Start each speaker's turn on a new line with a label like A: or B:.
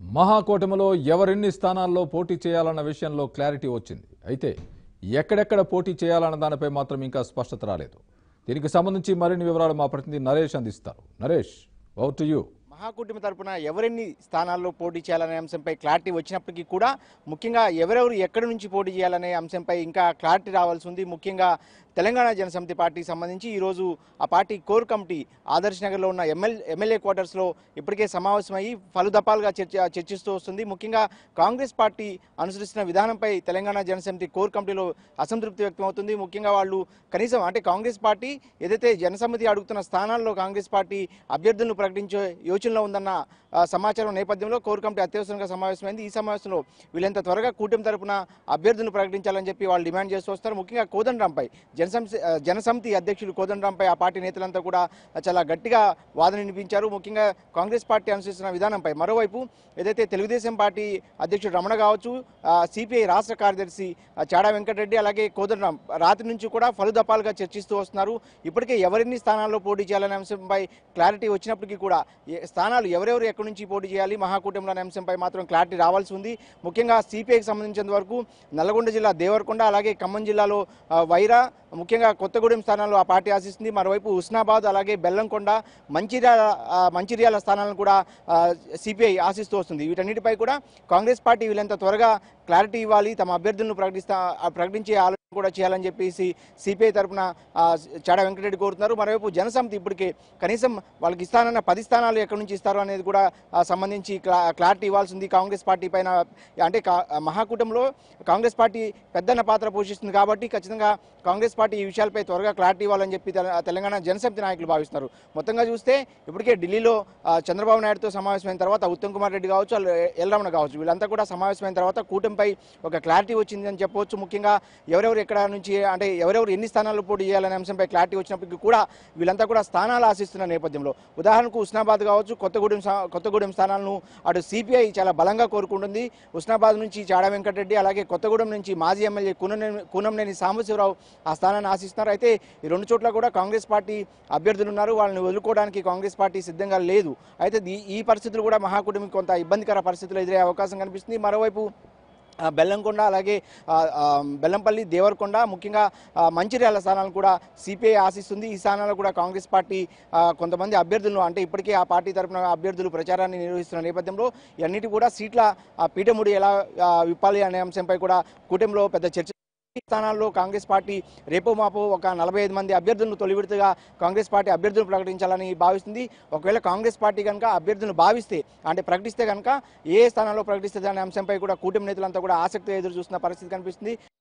A: మహాకూటమిలో ఎవరెన్ని స్థానాల్లో పోటీ చేయాలన్న విషయంలో క్లారిటీ వచ్చింది అయితే ఎక్కడెక్కడ పోటీ చేయాలన్న దానిపై మాత్రం ఇంకా స్పష్టత రాలేదు దీనికి సంబంధించి మరిన్ని వివరాలు మా ప్రతినిధి నరేష్ అందిస్తారు నరేష్ ఓవర్ టు యూ
B: మహాకూటమి తరపున ఎవరెన్ని స్థానాల్లో పోటీ చేయాలనే అంశంపై క్లారిటీ వచ్చినప్పటికీ కూడా ముఖ్యంగా ఎవరెవరు ఎక్కడి నుంచి పోటీ చేయాలనే అంశంపై ఇంకా క్లారిటీ రావాల్సి ఉంది ముఖ్యంగా తెలంగాణ జనసమితి పార్టీకి సంబంధించి ఈరోజు ఆ పార్టీ కోర్ కమిటీ ఆదర్శ్ నగర్లో ఉన్న ఎమ్మెల్ ఎమ్మెల్యే క్వార్టర్స్లో ఇప్పటికే సమావేశమయ్యి పలు దఫాలుగా చర్చ చర్చిస్తూ వస్తుంది ముఖ్యంగా కాంగ్రెస్ పార్టీ అనుసరిస్తున్న విధానంపై తెలంగాణ జనసమితి కోర్ కమిటీలో అసంతృప్తి వ్యక్తమవుతుంది ముఖ్యంగా వాళ్ళు కనీసం అంటే కాంగ్రెస్ పార్టీ ఏదైతే జనసమితి అడుగుతున్న స్థానాల్లో కాంగ్రెస్ పార్టీ అభ్యర్థులను ప్రకటించే యోచనలో ఉందన్న ఆ, సమాచారం నేపథ్యంలో కోర్ కమిటీ అత్యవసరంగా సమావేశమైంది ఈ సమావేశంలో వీళ్ళంత త్వరగా కూటమి తరపున అభ్యర్థులను ప్రకటించాలని చెప్పి వాళ్ళు డిమాండ్ చేస్తూ వస్తారు ముఖ్యంగా కోదండరాంపై జనసమితి ఆ, జనసమితి అధ్యక్షులు కోదండరాంపై ఆ పార్టీ నేతలంతా కూడా చాలా గట్టిగా వాదన వినిపించారు ముఖ్యంగా కాంగ్రెస్ పార్టీ అనుసరిస్తున్న విధానంపై మరోవైపు ఏదైతే తెలుగుదేశం పార్టీ అధ్యక్షుడు రమణ కావచ్చు సిపిఐ రాష్ట్ర కార్యదర్శి ఆ, చాడా వెంకటరెడ్డి అలాగే కోదండరాం రాత్రి నుంచి కూడా పలు దఫాలుగా చర్చిస్తూ వస్తున్నారు ఇప్పటికే ఎవరెన్ని స్థానాల్లో పోటీ చేయాలనే అంశంపై క్లారిటీ వచ్చినప్పటికీ కూడా ఏ- స్థానాలు ఎవరెవరు ఎక్కడి నుంచి పోటీ చేయాలి మహాకూటమిలో అనే అంశంపై మాత్రం క్లారిటీ రావాల్సి ఉంది ముఖ్యంగా సిపిఐకి సంబంధించినంత వరకు నల్గొండ జిల్లా దేవరకొండ అలాగే ఖమ్మం జిల్లాలో ఆ, వైరా ముఖ్యంగా కొత్తగూడెం స్థానాల్లో ఆ పార్టీ ఆశిస్తుంది మరోవైపు హుస్నాబాద్ అలాగే బెల్లంకొండ మంచిర్యాల ఆ, మంచిర్యాల స్థానాలను కూడా సిపిఐ ఆశిస్తూ వస్తుంది వీటన్నిటిపై కూడా కాంగ్రెస్ పార్టీ వీళ్ళంత త్వరగా క్లారిటీ ఇవ్వాలి తమ అభ్యర్థులను ప్రకటిస్తా ఆ, ప్రకటించే ఆలోచన కూడా చేయాలని చెప్పేసి సిపిఐ తరఫున చాడా వెంకటరెడ్డి కోరుతున్నారు మరోవైపు జనసమితి ఇప్పటికే కనీసం వాళ్ళకి ఇస్తానన్న పది స్థానాలు ఎక్కడి నుంచి ఇస్తారు అనేది కూడా ఆ, సంబంధించి క్లా క్లారిటీ ఇవ్వాల్సి ఉంది కాంగ్రెస్ పార్టీ పైన అంటే కా- మహాకూటంలో కాంగ్రెస్ పార్టీ పెద్దన్న పాత్ర పోషిస్తుంది కాబట్టి ఖచ్చితంగా కాంగ్రెస్ పార్టీ ఈ విషయాలపై త్వరగా క్లారిటీ ఇవ్వాలని చెప్పి తెల- తెలంగాణ జనసమితి నాయకులు భావిస్తున్నారు మొత్తంగా చూస్తే ఇప్పటికే ఢిల్లీలో ఆ, చంద్రబాబు నాయుడుతో సమావేశమైన తర్వాత ఉత్తమ్ కుమార్ రెడ్డి కావచ్చు అల్లు ఎల్ రమణ కావచ్చు వీళ్ళంతా కూడా సమావేశమైన తర్వాత కూటమిపై ఒక క్లారిటీ వచ్చింది అని చెప్పవచ్చు ముఖ్యంగా ఎవరెవరు ఎక్కడ నుంచి అంటే ఎవరెవరు ఎన్ని స్థానాల్లో పోటీ చేయాలనే అంశంపై క్లారిటీ వచ్చినప్పటికీ కూడా వీళ్ళంతా కూడా స్థానాలు ఆశిస్తున్న నేపథ్యంలో ఉదాహరణకు ఉస్నాబాద్ కావచ్చు కొత్తగూడెం సా- కొత్తగూడెం స్థానాలను అటు సిపిఐ చాలా బలంగా కోరుకుంటుంది ఉస్నాబాద్ నుంచి చాడా వెంకటరెడ్డి అలాగే కొత్తగూడెం నుంచి మాజీ ఎమ్మెల్యే కూనంనేని కూనంనేని సాంబశివరావు ఆ స్థానాన్ని ఆశిస్తున్నారు అయితే ఈ రెండు చోట్ల కూడా కాంగ్రెస్ పార్టీ అభ్యర్థులు ఉన్నారు వాళ్ళని వదులుకోవడానికి కాంగ్రెస్ పార్టీ సిద్ధంగా లేదు అయితే ఈ- ఈ పరిస్థితులు కూడా మహాకూటమికి కొంత ఇబ్బందికర పరిస్థితులు ఎదురయ్యే అవకాశం కనిపిస్తుంది మరోవైపు ఆ, బెల్లంకొండ అలాగే ఆ, ఆ, బెల్లంపల్లి దేవరకొండ ముఖ్యంగా ఆ, మంచిర్యాల స్థానాలను కూడా సిపిఐ ఆశిస్తుంది ఈ స్థానాల్లో కూడా కాంగ్రెస్ పార్టీ ఆ, కొంతమంది అభ్యర్థులను అంటే ఇప్పటికే ఆ పార్టీ తరఫున అభ్యర్థులు ప్రచారాన్ని నిర్వహిస్తున్న నేపథ్యంలో ఇవన్నిటి కూడా సీట్ల ఆ, పీఠముడి ఎలా ఆ, విప్పాలి అనే అంశంపై కూడా కూటమిలో పెద్ద చర్చ ఈ స్థానాల్లో కాంగ్రెస్ పార్టీ రేపో మాపో ఒక నలభై ఐదు మంది అభ్యర్థులను తొలి విడతగా కాంగ్రెస్ పార్టీ అభ్యర్థులను ప్రకటించాలని భావిస్తుంది ఒకవేళ కాంగ్రెస్ పార్టీ కనుక అభ్యర్థులను భావిస్తే అంటే ప్రకటిస్తే కనుక ఏ స్థానాల్లో ప్రకటిస్తుంది అనే అంశంపై కూడా కూటమి నేతలంతా కూడా ఆసక్తిగా ఎదురు చూస్తున్న పరిస్థితి కనిపిస్తుంది